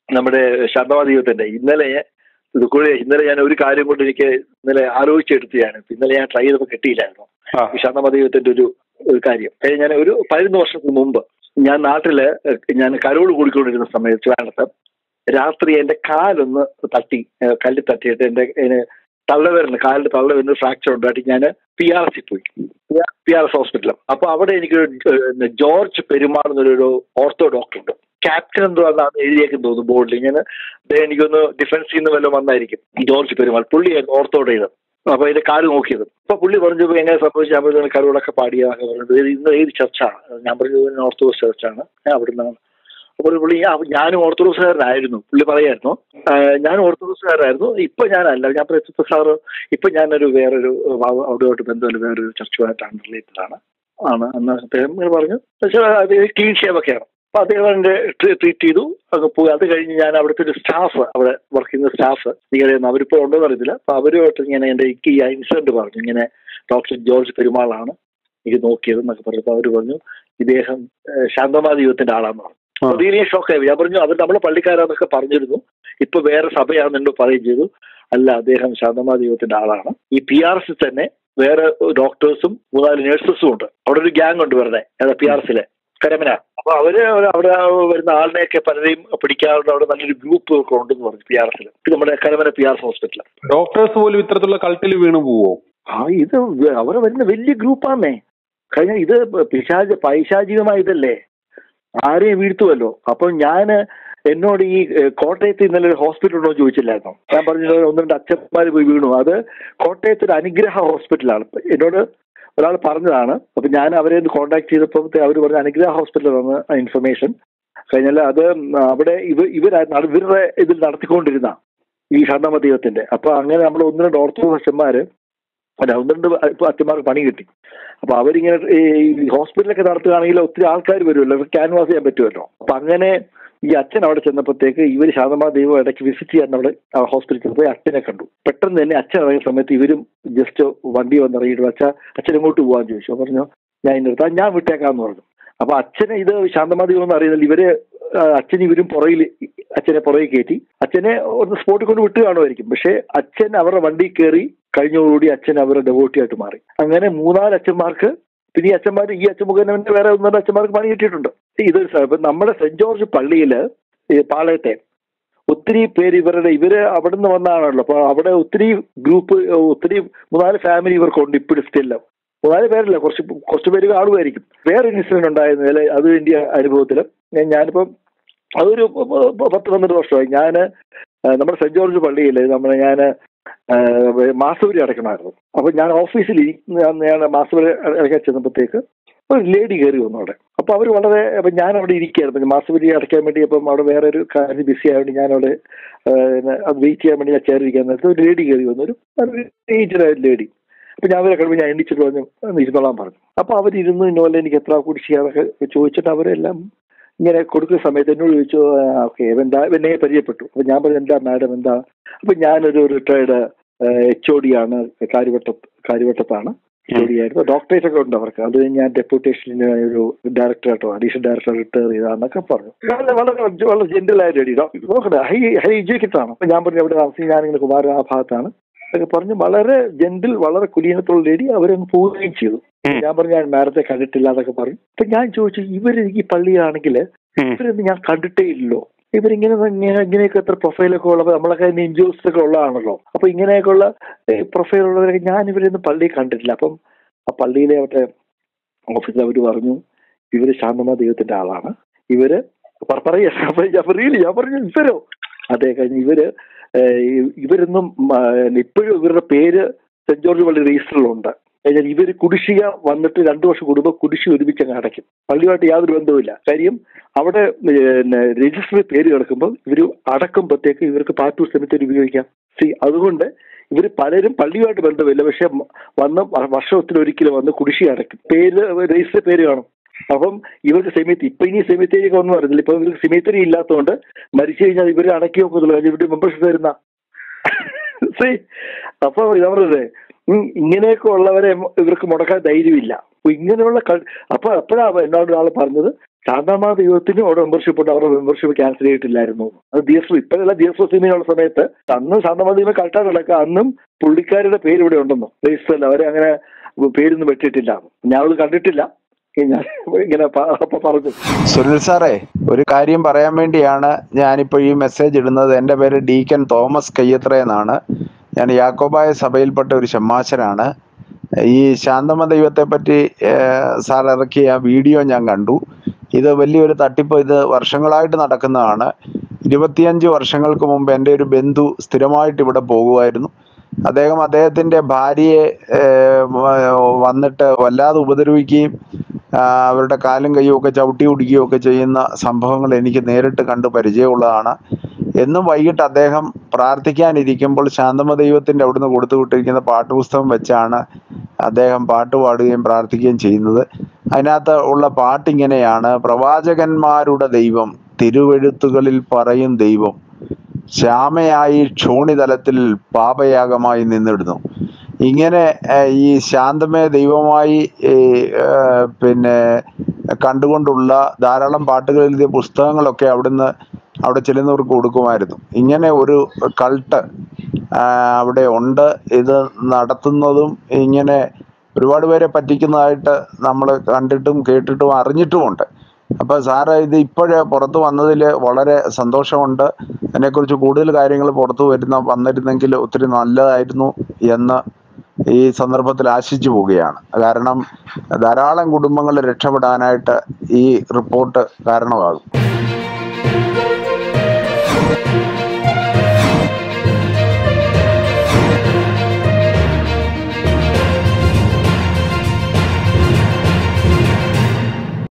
നമ്മുടെ ശാന്തവാദീപത്തിന്റെ ഇന്നലെ ഇത് കൂടെ ഇന്നലെ ഞാൻ ഒരു കാര്യം കൊണ്ട് എനിക്ക് ഇന്നലെ ആലോചിച്ചെടുത്തതാണ് ഇന്നലെ ഞാൻ ട്രൈ ചെയ്തപ്പോൾ കിട്ടിയില്ലായിരുന്നു ആ. ഈ ശാന്തവാദീപത്തിന്റെ ഒരു ഒരു കാര്യം ഏ, ഞാൻ ഒരു പതിനൊന്ന് വർഷത്തിന് മുമ്പ് ഞാൻ നാട്ടില് ഞാൻ കരോട് കൂടിക്കൊണ്ടിരുന്ന സമയത്ത് ട്രിവാൻഡ്രത്ത് രാത്രി എന്റെ കാലൊന്ന് തട്ടി ഏ, കല്ലിൽ തട്ടിയിട്ട് എന്റെ അതിന് തള്ളവരുന്ന് കാലിന്റെ തള്ളവരുന്ന് ഫ്രാക്ചർ ഉണ്ടായിട്ട് ഞാൻ പി ആർ എസിൽ പോയി പി ആർ എസ് ഹോസ്പിറ്റലിൽ അപ്പൊ അവിടെ എനിക്ക് ജോർജ് പെരുമാൾ എന്നൊരു ഓർത്തോ ഡോക്ടർ ഉണ്ട് ക്യാപ്റ്റൻ എന്തോ അതാണ് എഴുതിയേക്കും തോന്നുന്നു ബോർഡിൽ ഞാൻ എനിക്കൊന്ന് ഡിഫൻസിൽ നിന്ന് വല്ലതും വന്നായിരിക്കും ജോർജ് പെരുമാൾ പുള്ളിയായിരുന്നു ഓർത്തോടെ ഇത് അപ്പൊ അതിന്റെ കാല് നോക്കിയത് അപ്പൊ പുള്ളി പറഞ്ഞപ്പോ എങ്ങനെ സംഭവിച്ചു ഞാൻ പറഞ്ഞു കരുവടൊക്കെ പാടിയാന്നൊക്കെ പറഞ്ഞത് ഇത് ഇന്ന് ഏത് ചർച്ചാണ് ഞാൻ പറഞ്ഞു "ഇത് ഓർത്തഡോക്സ് ചർച്ചാണ് ഞാൻ അവിടെ നിന്നാണ് അപ്പോൾ പുള്ളി "ആ, ഞാനും ഓർത്തഡോക്സുകാരനായിരുന്നു പുള്ളി പറയായിരുന്നു "ആ, ഞാൻ ഓർത്തഡോക്സുകാരായിരുന്നു ഇപ്പൊ ഞാനല്ല ഞാൻ പ്രത്യുത്ത സാറ് ഇപ്പൊ ഞാനൊരു വേറൊരു അവ- അവിടെയോട്ട് ബന്ധമില്ല വേറൊരു ചർച്ചുമായിട്ടാണ് റിലേറ്റഡ് ആണ് ആണ് എന്ന് അദ്ദേഹം ഇങ്ങനെ പറഞ്ഞു പക്ഷേ അത് ക്ലീൻ ഷേവ് ഒക്കെയാണ് അപ്പൊ അദ്ദേഹം എന്നെ ട്രീറ്റ് ചെയ്തു അങ്ങ് പോയി അത് കഴിഞ്ഞ് ഞാൻ അവിടുത്തെ ഒരു സ്റ്റാഫ് അവിടെ വർക്ക് ചെയ്യുന്ന സ്റ്റാഫ് നിങ്ങളെയൊന്നും അവരിപ്പോ ഉണ്ടോ എന്ന് അറിയത്തില്ല അപ്പൊ അവരുമായിട്ട് ഇങ്ങനെ എന്റെ ഈ ഇൻസിഡന്റ് പറഞ്ഞു ഇങ്ങനെ ഡോക്ടർ ജോർജ് പെരുമാളാണ് എനിക്ക് നോക്കിയത് എന്നൊക്കെ പറഞ്ഞപ്പോൾ അവർ പറഞ്ഞു ഇദ്ദേഹം ഏഹ്, ശാന്തമാ ദൈവത്തിന്റെ ആളാന്ന് പറഞ്ഞു ആ. അപ്പൊ തീരെ ഷോക്കായി ഞാൻ പറഞ്ഞു അവർ നമ്മളെ പള്ളിക്കാരാന്നൊക്കെ പറഞ്ഞിരുന്നു ഇപ്പൊ വേറെ സഭയാണെന്ന് എന്നോട് പറയുകയും ചെയ്തു അല്ല അദ്ദേഹം ശാന്തമാ ദൈവത്തിന്റെ ആളാണ് ഈ പി ആർ എസിൽ തന്നെ വേറെ ഡോക്ടേഴ്സും മൂന്നാല് നഴ്സസും ഉണ്ട് അവിടെ ഒരു ഗ്യാങ് ഉണ്ട് വെറുതെ പി ആർ എസിലെ കരമന അപ്പൊ അവര് അവിടെ വരുന്ന ആളിനെയൊക്കെ പലരെയും പിടിക്കാറുണ്ട് അവിടെ നല്ലൊരു ഗ്രൂപ്പ് ഒക്കെ ഉണ്ടെന്ന് പറഞ്ഞു പി ആർ എസിൽ നമ്മുടെ Karamana P R S hospital doctors പോലും ഇത്തരത്തിലുള്ള കൾട്ടിൽ വീണു പോവോ ആ ഇത് അവർ വരുന്ന വലിയ ഗ്രൂപ്പാന്നേ കഴിഞ്ഞ ഇത് പിശാച പൈശാചികമായ ഇതല്ലേ ആരെയും വീഴ്ത്തുമല്ലോ അപ്പൊ ഞാൻ എന്നോട് ഈ ഏഹ്, കോട്ടയത്ത് ഇന്നലെ ഒരു ഹോസ്പിറ്റൽ ഉണ്ടോ എന്ന് ചോദിച്ചില്ലായിരുന്നു ഞാൻ പറഞ്ഞു ഒന്ന് രണ്ട് അച്ഛന്മാർ പോയി വീണു അത് കോട്ടയത്ത് ഒരു അനുഗ്രഹ ഹോസ്പിറ്റലാണ് എന്നോട് ഒരാൾ പറഞ്ഞതാണ് അപ്പൊ ഞാൻ അവരെ ഒന്ന് കോൺടാക്ട് ചെയ്തപ്പോൾ അവർ പറഞ്ഞ അനുഗ്രഹ ഹോസ്പിറ്റൽ തന്ന ഇൻഫർമേഷൻ കഴിഞ്ഞാൽ അത് അവിടെ ഇവ ഇവരായിരുന്നു ഇവരുടെ ഇതിൽ നടത്തിക്കൊണ്ടിരുന്ന ഈ ഷണ്ണമ ദൈവത്തിന്റെ അപ്പൊ അങ്ങനെ നമ്മൾ ഒന്ന് രണ്ട് ഓർത്തഡോക്സ് അച്ഛന്മാര് അല്ല ഒന്ന് രണ്ട് ഇപ്പൊ അച്ഛന്മാർക്ക് പണി കിട്ടി അപ്പൊ അവരിങ്ങനെ ഈ ഹോസ്പിറ്റലൊക്കെ നടത്തുകയാണെങ്കിൽ ഒത്തിരി ആൾക്കാർ വരുമല്ലോ ഇവർക്ക് ക്യാൻവാസ് ചെയ്യാൻ പറ്റുമല്ലോ അപ്പൊ അങ്ങനെ ഈ അച്ഛൻ അവിടെ ചെന്നപ്പോഴത്തേക്ക് ഇവർ ശാന്തമാ ദൈവം ഇടയ്ക്ക് വിസിറ്റ് ചെയ്യാൻ അവിടെ ഹോസ്പിറ്റലിൽ പോയി അച്ഛനെ കണ്ടു പെട്ടെന്ന് തന്നെ അച്ഛൻ ഇറങ്ങിയ സമയത്ത് ഇവരും ജസ്റ്റ് വണ്ടി വന്നിറങ്ങിയിട്ട് അച്ഛ അച്ഛൻ എങ്ങോട്ട് പോകാൻ ചോദിച്ചു അപ്പൊ പറഞ്ഞു ഞാൻ ഇന്ന അടുത്ത് ഞാൻ വിട്ടേക്കാന്ന് പറഞ്ഞു അപ്പൊ അച്ഛനെ ഇത് ശാന്തമാ ദൈവം എന്ന് അറിയുന്നില്ല ഇവര് ആ, അച്ഛൻ ഇവരും പുറകിൽ അച്ഛനെ പുറകിൽ കയറ്റി അച്ഛനെ ഒന്ന് സ്പോട്ടിൽ കൊണ്ട് വിട്ട് കാണുമായിരിക്കും പക്ഷെ അച്ഛൻ അവരുടെ വണ്ടി കയറി കഴിഞ്ഞോടുകൂടി അച്ഛൻ അവരുടെ ഡെവോട്ടിയായിട്ട് മാറി അങ്ങനെ മൂന്നാല് അച്ഛന്മാർക്ക് പിന്നെ ഈ അച്ഛന്മാർ ഈ അച്ഛൻ മുഖേന പിന്നെ വേറെ ഒന്ന് രണ്ട് അച്ഛന്മാർക്ക് പണി കിട്ടിയിട്ടുണ്ട് ഇതൊരു സ്ഥലം. ഇപ്പൊ നമ്മുടെ സെന്റ് ജോർജ് പള്ളിയില് ഈ പാളയത്തെ ഒത്തിരി പേര് ഇവരുടെ ഇവര് അവിടെ നിന്ന് വന്നതാണല്ലോ അപ്പൊ അവിടെ ഒത്തിരി ഗ്രൂപ്പ് ഒത്തിരി മൂന്നാല് ഫാമിലി ഇവർക്കുണ്ട് ഇപ്പോഴും സ്റ്റില്ല മൂന്നാല് പേരല്ല കുറച്ച് കുറച്ച് പേര് കാണുമായിരിക്കും വേറെ ഇൻസിഡന്റ് ഉണ്ടായിരുന്നില്ല അത് എന്റെ അനുഭവത്തിൽ ഞാനിപ്പം അതൊരു പത്ത് പന്ത്രണ്ട് വർഷമായി ഞാൻ നമ്മുടെ സെന്റ് ജോർജ് പള്ളിയിൽ നമ്മുടെ ഞാൻ മാസവരി അടയ്ക്കണമായിരുന്നു അപ്പൊ ഞാൻ ഓഫീസിൽ ഇരിക്കുന്ന ഞാൻ മാസവരി അടയ്ക്കാൻ ചെന്നപ്പോഴത്തേക്ക് ഒരു ലേഡി കയറി വന്നു അവിടെ അപ്പൊ അവർ വളരെ അപ്പൊ ഞാൻ അവിടെ ഇരിക്കുകയായിരുന്നു മാസവരി അടയ്ക്കാൻ വേണ്ടി അപ്പം അവിടെ വേറെ ഒരു കാര്യം ബിസി ആയതുകൊണ്ട് ഞാൻ അവിടെ അത് വെയിറ്റ് ചെയ്യാൻ വേണ്ടി ഞാൻ ചേർന്നിരിക്കാൻ നേരത്ത് ഒരു ലേഡി കയറി വന്നു ഒരു ഏജ്ഡ് ആയ ലേഡി അപ്പൊ ഞാൻ അവരെ കഴിയുമ്പോൾ ഞാൻ എണ്ണിച്ചിട്ട് പറഞ്ഞു "ഒന്ന് ഇരുന്നോളാൻ പറഞ്ഞു അപ്പൊ അവരിരുന്ന് ഇന്നോലെ എനിക്ക് എത്ര കുടിശ്ശിയാന്നൊക്കെ ചോദിച്ചിട്ട് അവരെല്ലാം ഇങ്ങനെ കൊടുക്കുന്ന സമയത്ത് എന്നോട് ചോദിച്ചു ഓക്കെ എന്താ എന്നെ പരിചയപ്പെട്ടു അപ്പൊ ഞാൻ പറഞ്ഞു എന്താ മാഡം എന്താ അപ്പൊ ഞാനൊരു റിട്ടയർഡ് എച്ച് ഒ ഡി ആണ് കാര്യവട്ട കാര്യവട്ടത്താണ് എച്ച് ഒ ഡി ആയിരുന്നു ഡോക്ടറേറ്റ് ഒക്കെ ഉണ്ട് അവർക്ക് അത് ഞാൻ ഡെപ്യൂട്ടേഷന് ഒരു ഡയറക്ടറായിട്ടോ അഡീഷണൽ ഡയറക്ടർ റിട്ടയർ ചെയ്താന്നൊക്കെ പറഞ്ഞു വളരെ വളരെ വളരെ ജെന്റൽ ആയ ലേഡി നോക്കട്ടെ ഹൈ ഹൈ എഡ്യൂക്കേറ്റഡ് ആണ് അപ്പൊ ഞാൻ പറഞ്ഞു അവിടെ താമസിക്കും ഞാനിങ്ങനെ കുമാരൻ ആ ഭാഗത്താണ് ഒക്കെ പറഞ്ഞ് വളരെ ജെന്റിൽ വളരെ കുലീനത്തുള്ള ലേഡി അവരങ്ങ് പോവുകയും ചെയ്തു ഞാൻ പറഞ്ഞു ഞാൻ മാഡത്തെ കണ്ടിട്ടില്ല എന്നൊക്കെ പറഞ്ഞു അപ്പൊ ഞാൻ ചോദിച്ചു ഇവര് ഈ പള്ളിയാണെങ്കിൽ ഇവരൊന്നും ഞാൻ കണ്ടിട്ടേ ഇല്ലല്ലോ ഇവരിങ്ങനെ ഇങ്ങനെ ഇങ്ങനെയൊക്കെ എത്ര പ്രൊഫൈലൊക്കെ ഉള്ളപ്പോൾ നമ്മളൊക്കെ ഇൻജോസ് ഒക്കെ ഉള്ളതാണല്ലോ അപ്പൊ ഇങ്ങനെയൊക്കെയുള്ള പ്രൊഫൈൽ ഉള്ളവരൊക്കെ ഞാൻ ഇവരൊന്നും പള്ളിയിൽ കണ്ടിട്ടില്ല അപ്പം ആ പള്ളിയിലെ അവിടെ ഓഫീസിൽ അവർ പറഞ്ഞു ഇവര് ശാന്തമാ ദൈവത്തിന്റെ ആളാണ് ഇവര് പറ- പറയാ അപ്പൊ ഞാൻ റിയലി ഞാൻ പറഞ്ഞു ഇവരോ അതെ കഴിഞ്ഞ് ഇവര് ഏഹ് ഇവരൊന്നും ഇപ്പോഴും ഇവരുടെ പേര് സെന്റ് ജോർജ് പള്ളി രജിസ്റ്ററിലുണ്ട് കഴിഞ്ഞാൽ ഇവർ കുടിശ്ശിക വന്നിട്ട് രണ്ടു വർഷം കൂടുമ്പോൾ കുടിശ്ശിക ഒരുമിച്ച് അങ്ങ് അടയ്ക്കും പള്ളിയുമായിട്ട് യാതൊരു ബന്ധവുമില്ല കാര്യം അവിടെ പിന്നെ രജിസ്റ്ററിൽ പേര് കിടക്കുമ്പോൾ ഇവർ അടക്കുമ്പോഴത്തേക്ക് ഇവർക്ക് പാറ്റൂർ സെമിത്തേരി ഉപയോഗിക്കാം സി അതുകൊണ്ട് ഇവർ പലരും പള്ളിയുമായിട്ട് ബന്ധമില്ല പക്ഷെ വന്ന് വർഷത്തിലൊരിക്കലും വന്ന് കുടിശ്ശിക അടയ്ക്കും പേര് രജിസ്റ്റർ പേര് കാണും അപ്പം ഇവർക്ക് സെമിത്തി ഇപ്പൊ ഇനി സെമിത്തേരി ഒക്കെ ഒന്നും അറിയില്ല ഇപ്പൊ ഇവർക്ക് സെമിത്തേരി ഇല്ലാത്തതുകൊണ്ട് മരിച്ചു കഴിഞ്ഞാൽ ഇവർ അടക്കി നോക്കത്തില്ല കാര്യം ഇവരുടെ മെമ്പർഷിപ്പ് തരുന്ന സി അപ്പൊ ഇതാ പറഞ്ഞത് ഉം, ഇങ്ങനെയൊക്കെ ഉള്ളവരെ ഇവർക്ക് മുടക്കാൻ ധൈര്യമില്ല അപ്പൊ ഇങ്ങനെയുള്ള കൾ- അപ്പൊ അപ്പോഴാ എന്നോട് ഒരാൾ പറഞ്ഞത് ശാന്തമാ ദൈവത്തിന് അവിടെ മെമ്പർഷിപ്പ് ഉണ്ട് അവരുടെ മെമ്പർഷിപ്പ് ക്യാൻസൽ ചെയ്തിട്ടില്ലായിരുന്നു അത് ഡി എസ് ഇപ്പോഴല്ല ഡി എസ് സിനിമയുള്ള സമയത്ത് അന്ന് ശാന്തമാ ദൈവം കറക്റ്റായിട്ട് നടക്കുക അന്നും പുള്ളിക്കാരുടെ പേര് ഇവിടെ ഉണ്ടെന്നോ രജിസ്റ്ററിൽ അവരെ അങ്ങനെ പേരൊന്നും വെട്ടിയിട്ടില്ല ഞാനത് കണ്ടിട്ടില്ല ഞാൻ ഇങ്ങനെ പ- അപ്പൊ പറഞ്ഞു സുനിൽ സാറേ ഒരു കാര്യം പറയാൻ വേണ്ടിയാണ് ഞാനിപ്പോൾ ഈ മെസ്സേജ് ഇടുന്നത് എൻ്റെ പേര് ഡീക്കൻ തോമസ് കയ്യത്ര എന്നാണ് ഞാൻ യാക്കോബായ സഭയിൽപ്പെട്ട ഒരു ഷമ്മാശനാണ് ഈ ശാന്തമ ദൈവത്തെ പറ്റി ഏഹ്, സാർ ഇറക്കിയ വീഡിയോ ഞാൻ കണ്ടു ഇത് വലിയൊരു തട്ടിപ്പ് ഇത് വർഷങ്ങളായിട്ട് നടക്കുന്നതാണ് ഇരുപത്തിയഞ്ച് വർഷങ്ങൾക്ക് മുമ്പ് എൻ്റെ ഒരു ബന്ധു സ്ഥിരമായിട്ട് ഇവിടെ പോകുമായിരുന്നു അദ്ദേഹം അദ്ദേഹത്തിൻ്റെ ഭാര്യയെ ഏഹ്, വ- വന്നിട്ട് വല്ലാതെ ഉപദ്രവിക്കുകയും ആ, അവരുടെ കാലും കൈയും ഒക്കെ ചവിട്ടി ഒടിക്കുകയും ഒക്കെ ചെയ്യുന്ന സംഭവങ്ങൾ എനിക്ക് നേരിട്ട് കണ്ട് പരിചയമുള്ളതാണ് എന്നും വൈകിട്ട് അദ്ദേഹം പ്രാർത്ഥിക്കാനിരിക്കുമ്പോൾ ശാന്തമ ദൈവത്തിൻ്റെ അവിടുന്ന് കൊടുത്തു വിട്ടിരിക്കുന്ന പാട്ടുപുസ്തകം വെച്ചാണ് അദ്ദേഹം പാട്ട് പാടുകയും പ്രാർത്ഥിക്കുകയും ചെയ്യുന്നത് അതിനകത്ത് ഉള്ള പാട്ടിങ്ങനെയാണ് പ്രവാചകന്മാരുടെ ദൈവം തിരുവെഴുത്തുകളിൽ പറയും ദൈവം ശ്യാമയായി ക്ഷോണിതലത്തിൽ പാപയാഗമായി നിന്നിടുന്നു ഇങ്ങനെ ഏഹ്, ഈ ശാന്തമേ ദൈവമായി ഈ, ഏഹ്, പിന്നെ കണ്ടുകൊണ്ടുള്ള ധാരാളം പാട്ടുകൾ എഴുതിയ പുസ്തകങ്ങളൊക്കെ അവിടുന്ന് അവിടെ ചെല്ലുന്നവർക്ക് കൊടുക്കുമായിരുന്നു ഇങ്ങനെ ഒരു കൾട്ട് അവിടെ ഉണ്ട് ഇത് നടത്തുന്നതും ഇങ്ങനെ ഒരുപാട് പേരെ പറ്റിക്കുന്നതായിട്ട് നമ്മൾ കണ്ടിട്ടും കേട്ടിട്ടും അറിഞ്ഞിട്ടുമുണ്ട് അപ്പോൾ സാറ് ഇത് ഇപ്പോഴേ പുറത്ത് വന്നതിൽ വളരെ സന്തോഷമുണ്ട് അതിനെക്കുറിച്ച് കൂടുതൽ കാര്യങ്ങൾ പുറത്തു വരുന്ന വന്നിരുന്നെങ്കിൽ ഒത്തിരി നല്ലതായിരുന്നു എന്ന് ഈ സന്ദർഭത്തിൽ ആശിച്ചു പോവുകയാണ് കാരണം ധാരാളം കുടുംബങ്ങൾ രക്ഷപ്പെടാനായിട്ട് ഈ റിപ്പോർട്ട് കാരണമാകും